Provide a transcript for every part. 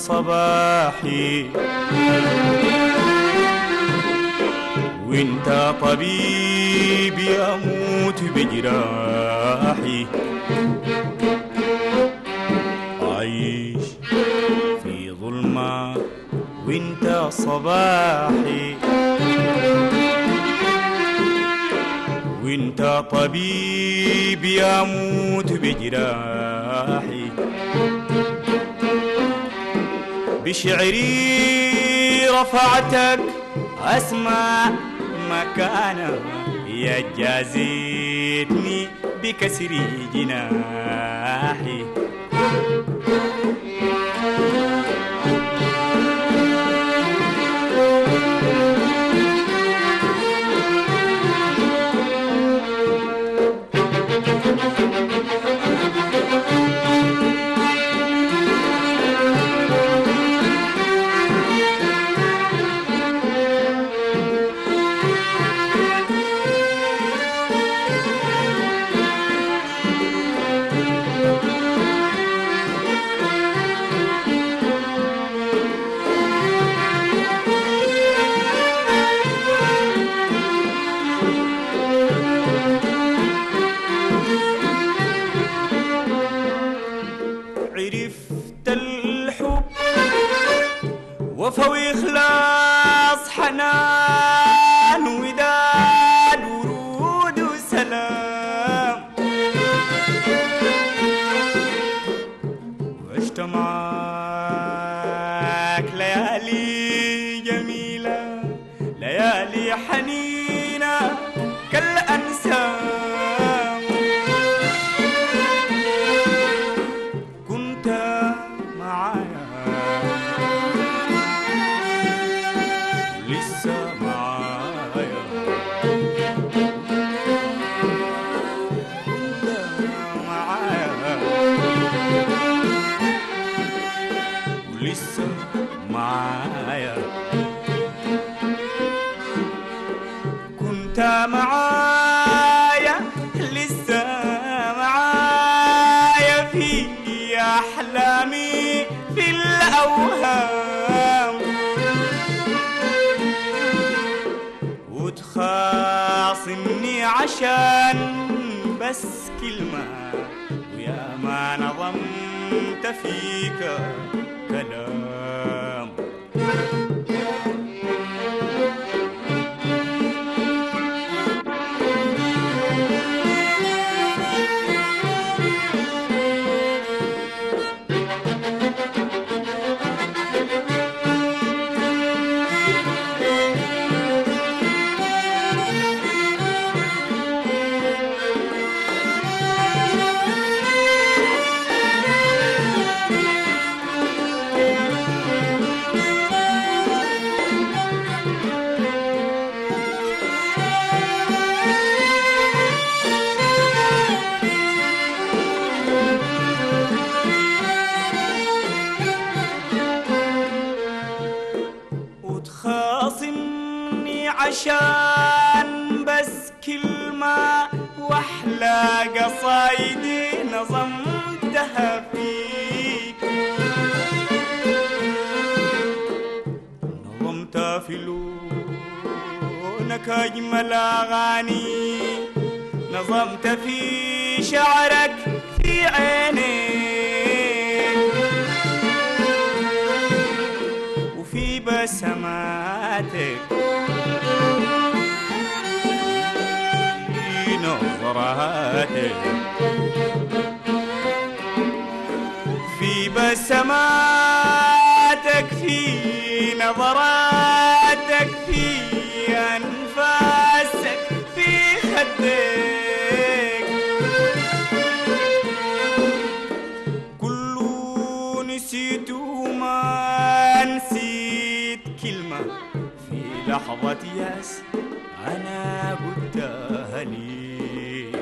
صباحي وانت طبيبي اموت بجراحي عايش في ظلمة وانت صباحي وانت طبيبي اموت بجراحي بشعري رفعتك اسمع مكانه يا جازيتني بكسر جناحي عرفت الحب وفا وإخلاص حنان وداد ورود وسلام وعشت معاك ليالي جميلة ليالي حنينة كالأنسام كنت معايا لسه معايا كنت معايا ولسه معايا كنت معايا لسه معايا في أحلامي في الأوهام وتخاصمني عشان بس كلمة ويا ما نظمت فيك كلام وتخاصمني عشان بس كلمة واحلى قصايدي نظمتها فيك نظمتها في لونك أجمل أغاني نظمت في شعرك في عينيك وفي بسماتك في نظراتك في بسماتك في نظراتك في أنفاسك في خدك كله نسيت وما نسيت كلمة في لحظة ياس أنا قلتها لي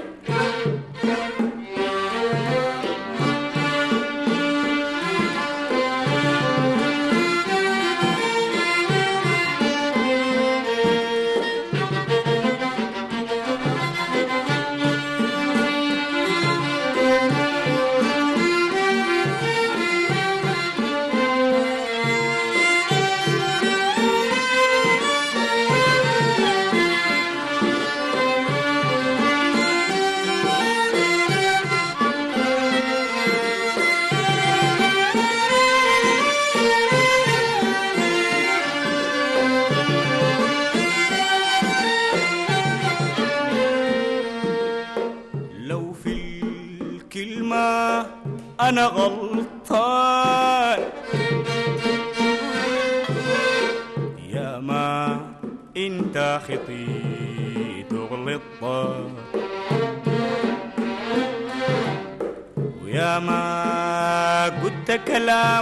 أنا غلطان يا ما انت خطيت وغلطت ويا ما قلت كلام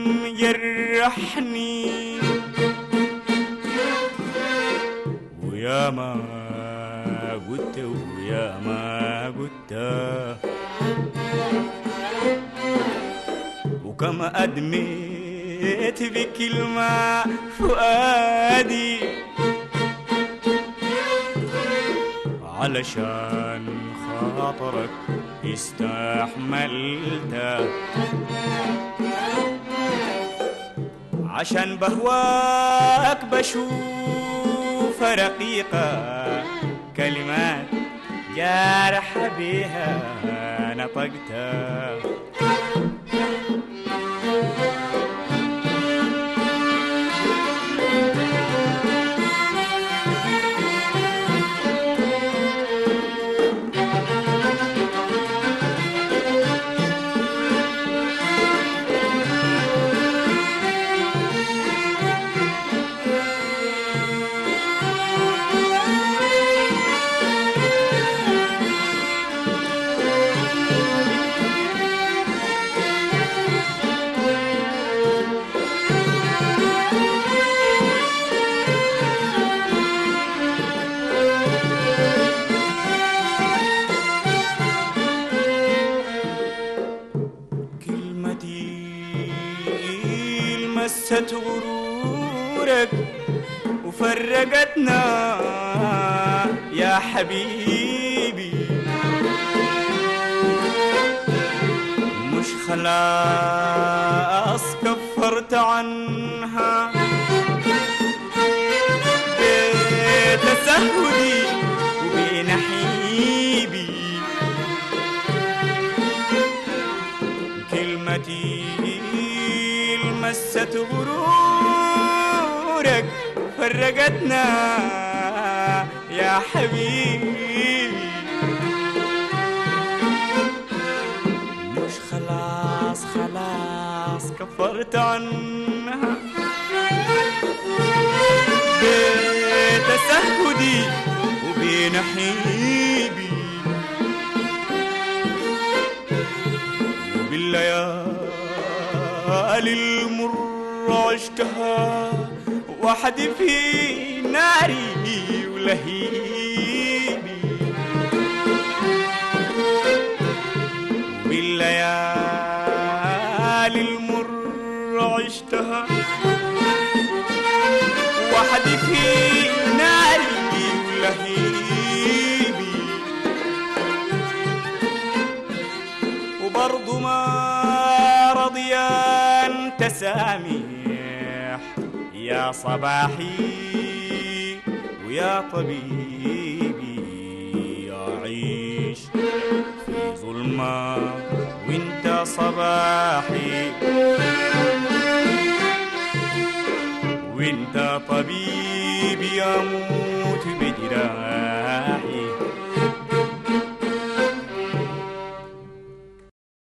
يرحني ويا ما قلت ويا ما قلت وكما أدميت بكلمة فؤادي علشان خاطرك استحملت عشان بهواك بشوف رقيقة كلمات جارح بيها نطقتها كلمتي مست غرورك وفرقتنا يا حبيبي مش خلاص كفرت عنها بتسهلي وبنحيبي كلمتي مست غرورك فرقتنا يا حبيبي مش خلاص خلاص كفرت عنها بتسهدي وبنحيبي وبالليالي المر عشتها وحدي في ناري ولهيبي وبالليالي المر عشتها وحدي في ناري ولهيبي وبرضو ما رضيان تسامح يا صباحي ويا طبيبي أعيش في ظلمة وانت صباحي وانت طبيبي أموت بدراعي